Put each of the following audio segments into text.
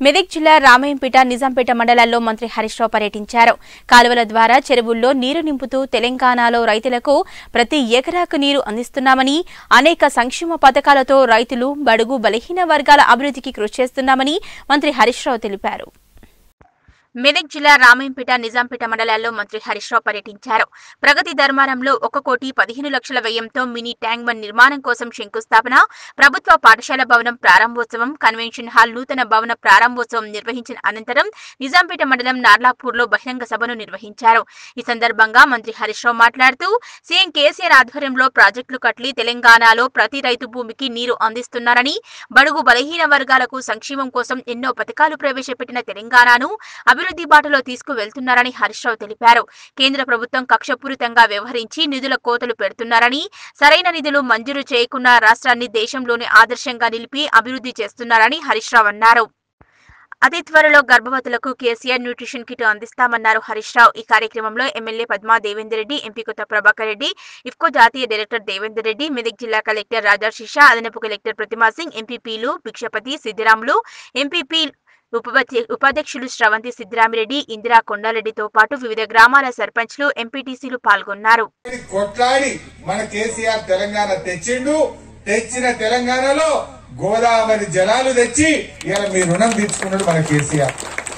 మెదక్ జిల్లా రామాయంపేట నిజాంపేట మండలాల్లో మంత్రి హరీష్ రావు పర్యటించారు కాలువల ద్వారా చెరువుల్లో నీరు నింపుతూ తెలంగాణలో రైతులకు ప్రతి ఎకరాకు నీరు అందిస్తున్నామని అనేక సంక్షేమ పథకాలతో రైతులు బడుగు బలహీన వర్గాల అభివృద్ధికి కృషి చేస్తున్నామని మంత్రి హరీష్ రావు తెలిపారు మెదక్ జిల్లా రామాయంపేట నిజాంపేట మండలాల్లో మంత్రి హరీష్ రావు పర్యటించారు ప్రగతి ధర్మారంలో ఒక కోటి పదిహేను లక్షల వ్యయంతో మినీ ట్యాంక్ బండ్ నిర్మాణం కోసం శంకుస్థాపన ప్రభుత్వ పాఠశాల భవనం ప్రారంభోత్సవం కన్వెన్షన్ హాల్ నూతన భవన ప్రారంభోత్సవం నిర్వహించిన అనంతరం నిజాంపేట మండలం నార్లాపూర్లో బహిరంగ సభను నిర్వహించారు ఈ సందర్భంగా మంత్రి హరీష్ రావు మాట్లాడుతూ సీఎం కేసీఆర్ ఆధ్వర్యంలో ప్రాజెక్టులు కట్లి తెలంగాణలో ప్రతి రైతు భూమికి నీరు అందిస్తున్నారని బడుగు బలహీన వర్గాలకు సంక్షేమం కోసం ఎన్నో పథకాలు ప్రవేశపెట్టిన తెలంగాణను అభివృద్ధి బాటలో తీసుకువెళ్తున్నారని హరీష్ రావు తెలిపారు కేంద్ర ప్రభుత్వం కక్షపూరితంగా వ్యవహరించి నిధుల కోతలు పెడుతున్నారని సరైన నిధులు మంజూరు చేయకున్న రాష్ట్రాన్ని దేశంలోనే ఆదర్శంగా నిలిపి అభివృద్ధి చేస్తున్నారని హరీష్ రావు అన్నారు అతి త్వరలో గర్భవతులకు కేసీఆర్ న్యూట్రిషన్ కిట్ అందిస్తామన్నారు హరీష్ రావు ఈ కార్యక్రమంలో ఎమ్మెల్యే పద్మా దేవేందర్ రెడ్డి ఎంపీ కొత్త ప్రభాకర్ రెడ్డి ఇఫ్కో జాతీయ డైరెక్టర్ దేవేందర్ రెడ్డి మెదక్ జిల్లా కలెక్టర్ రాజా శిషా అదనపు కలెక్టర్ ప్రతిమా సింగ్ ఎంపీపీలు భిక్షపతి సిద్దిరాములు ఎంపీపీ ఉపపతి- ఉపాధ్యక్షులు శ్రవంతి సిద్దిరామిరెడ్డి ఇందిరా కొండారెడ్డితో పాటు వివిధ గ్రామాల సర్పంచ్లు ఎంపీటీసీలు పాల్గొన్నారు కొట్లాడి మన కేసీఆర్ తెలంగాణ తెచ్చిండు తెచ్చిన తెలంగాణలో గోదావరి జలాలు తెచ్చి ఇలా మీ రుణం తీర్చుకున్నాడు మన కేసీఆర్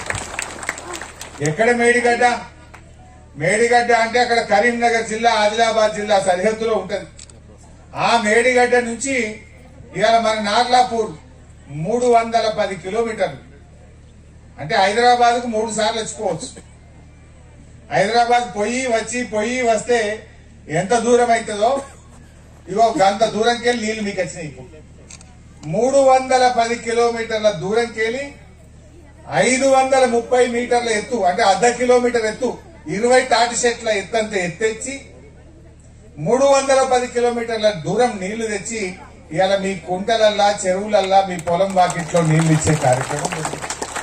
ఎక్కడ మేడిగడ్డ మేడిగడ్డ అంటే అక్కడ కరీంనగర్ జిల్లా ఆదిలాబాద్ జిల్లా సరిహద్దులో ఉంటది ఆ మేడిగడ్డ నుంచి ఇవాళ మన నార్లాపూర్ మూడు వందల పది కిలోమీటర్లు అంటే హైదరాబాద్ కు మూడు సార్లు వచ్చుకోవచ్చు హైదరాబాద్ పోయి వచ్చి పోయి వస్తే ఎంత దూరం అవుతుందో ఇగో గంత దూరంకి వెళ్ళి నీళ్లు మీకు వచ్చినాయి ఇప్పుడు. మూడు వందల పది కిలోమీటర్ల దూరంకి వెళ్ళి ఐదు వందల ముప్పై మీటర్ల ఎత్తు అంటే అర్ధ కిలోమీటర్ ఎత్తు ఇరవై తాటి చెట్ల ఎత్తంత ఎత్తెచ్చి మూడు వందల పది కిలోమీటర్ల దూరం నీళ్లు తెచ్చి ఇవాళ మీ కుంటలల్లా చెరువులల్లా మీ పొలం వాకిట్లో నీళ్లు ఇచ్చే కార్యక్రమం ఉంది.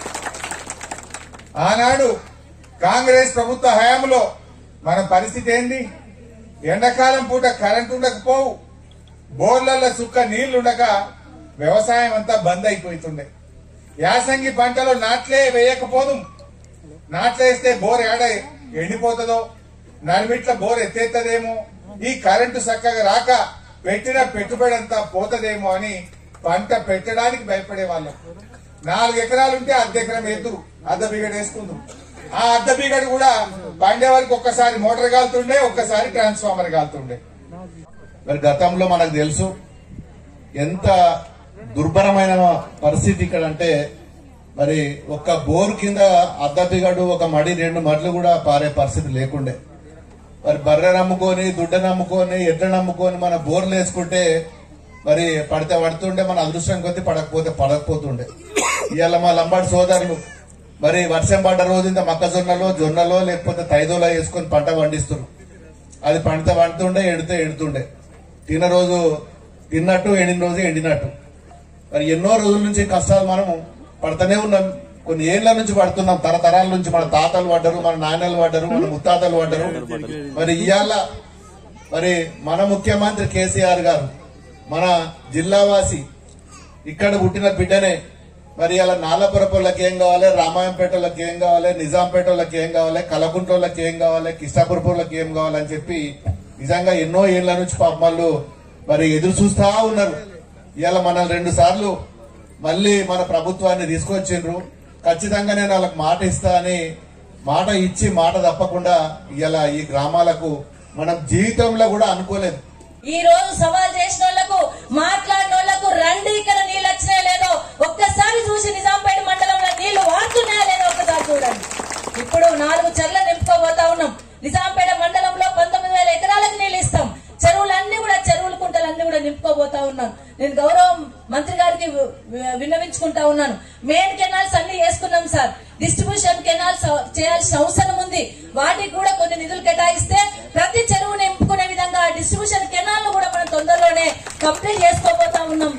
ఆనాడు కాంగ్రెస్ ప్రభుత్వ హయాంలో మన పరిస్థితి ఏంది ఎండాకాలం పూట కరెంట్ ఉండకపోవు బోర్లల్లో సుక్క నీళ్లుండక వ్యవసాయం అంతా బంద్ అయిపోతుండే యాసంగి పంటలో నాట్లే వేయకపోదు నాట్లేస్తే బోర్ ఏడ ఎండిపోతుందో నడిమిట్ల బోర్ ఎత్తేత్తదేమో ఈ కరెంటు చక్కగా రాక పెట్టిన పెట్టుబడి అంతా పోతదేమో అని పంట పెట్టడానికి భయపడే వాళ్ళం నాలుగు ఎకరాలుంటే అర్ధ ఎకరం ఎద్దురు అర్ధ బిగడ వేసుకుందాం ఆ అర్ధ బిగడ కూడా పండే వరకు ఒక్కసారి మోటార్ కాలుతుండే ఒక్కసారి ట్రాన్స్ఫార్మర్ కాలుతుండే మరి గతంలో మనకు తెలుసు ఎంత దుర్భరమైన పరిస్థితి ఇక్కడ అంటే మరి ఒక్క బోర్ కింద అద్దపిగడు ఒక మడి రెండు మడ్లు కూడా పారే పరిస్థితి లేకుండే మరి బర్రె నమ్ముకొని దుడ్డ నమ్ముకొని ఎడ్ల నమ్ముకొని మన బోర్లు వేసుకుంటే మరి పడితే పడుతుండే మన అదృష్టం కొద్ది పడకపోతే పడకపోతుండే ఇవాళ మా లంబాడి సోదరులు మరి వర్షం పడ్డ రోజు ఇంత మొక్కజొన్నలో జొన్నలో లేకపోతే తైదోలో వేసుకొని పంట పండిస్తున్నారు అది పండితే పండుతుండే ఎడితే ఎడుతుండే తిన్న రోజు తిన్నట్టు ఎండిన రోజు ఎండినట్టు మరి ఎన్నో రోజుల నుంచి కష్టాలు మనము పడుతూనే ఉన్నాం కొన్ని ఏళ్ల నుంచి పడుతున్నాం తరతరాల నుంచి మన తాతలు పడ్డరు మన నాన్నలు పడ్డరు మన ముత్తాతలు పడ్డరు మరి ఇవాళ మరి మన ముఖ్యమంత్రి కేసీఆర్ గారు మన జిల్లావాసి ఇక్కడ పుట్టిన బిడ్డనే మరి ఇలా నాలపురపులకి ఏం కావాలి రామాయంపేటలకు ఏం కావాలి నిజాంపేటలకు ఏం కావాలి కలకుంటోళ్ళకి ఏం కావాలి కిష్టాపురపులకు ఏం కావాలని చెప్పి నిజంగా ఎన్నో ఏళ్ల నుంచి పాపమాళ్ళు మరి ఎదురు చూస్తా ఉన్నారు ఇవాళ మన రెండు సార్లు మళ్ళీ మన ప్రభుత్వాన్ని తీసుకొచ్చిండ్రు ఖచ్చితంగా నేను వాళ్ళకి మాట ఇస్తా అని మాట ఇచ్చి మాట తప్పకుండా ఇవాళ ఈ గ్రామాలకు మనం జీవితంలో కూడా అనుకోలేదు ఈ రోజు సవాల్ చేసిన వాళ్లకు మాట్లాడిన వాళ్లకు రండి ఇక్కడ నీళ్ళు వచ్చినాయో లేదో ఒక్కసారి చూసి నిజాంపేట మండలంలో నీళ్లు వాడుతున్నాయో లేదో ఒక్కసారి చూడండి ఇప్పుడు నాలుగు చెర్ల నింపుకోబోతా ఉన్నాం నిజాంపేట మండలంలో పంతొమ్మిది వేల ఎకరాలకు నీళ్లు ఇస్తాం చెరువులన్నీ కూడా చెరువుల కుంటలన్నీ కూడా నింపుకోబోతా ఉన్నాను నేను గౌరవం మంత్రి గారికి వి- వి- విన్నవించుకుంటా ఉన్నాను మెయిన్ కెనాల్స్ అన్ని వేసుకున్నాం సార్ డిస్ట్రిబ్యూషన్ కెనాల్స్ చేయాల్సిన అవసరం ఉంది వాటికి కూడా కొన్ని నిధులు కేటాయిస్తే ప్రతి చెరువు నింపుకునే విధంగా డిస్ట్రిబ్యూషన్ కెనాల్ కూడా మనం తొందరలోనే కంప్లీట్ చేసుకోబోతా ఉన్నాం